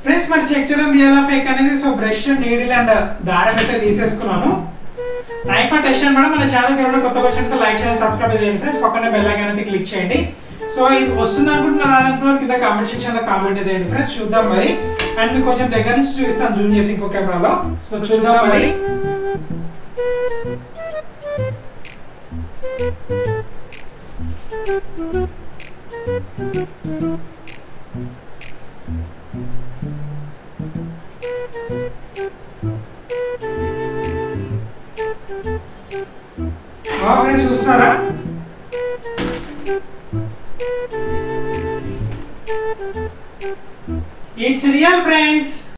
friends మరి check చేద్దాం real fake అనేది సో బ్రష్ నీడిల్ అండ్ దారం అయితే తీసేసుకున్నాను నైఫ్ అండ్ టెస్ట్ అనమాట మన ఛానల్ ఎవరైనా కొత్త వచ్చినట్టు లైక్ చేయండి సబ్స్క్రైబ్ చేయండి ఫ్రెండ్స్ పక్కన బెల్ ఐకాన్ అయితే క్లిక్ చేయండి సో ఇది వస్తుంది అనుకుంటున్నారు అనుకుంటున్నారు కింద కామెంట్ సెక్షన్ లో కామెంట్ చేయండి ఫ్రెండ్స్ చూద్దాం మరి అండ్ మీకు కొంచెం దగ్గర నుంచి చూపిస్తాను జూమ్ చేసి ఇంకో కెమెరాలో సో చూద్దాం మరి ఫ్రెండ్స్ చూస్తున్నారా ఇట్స్ రియల్ ఫ్రెండ్స్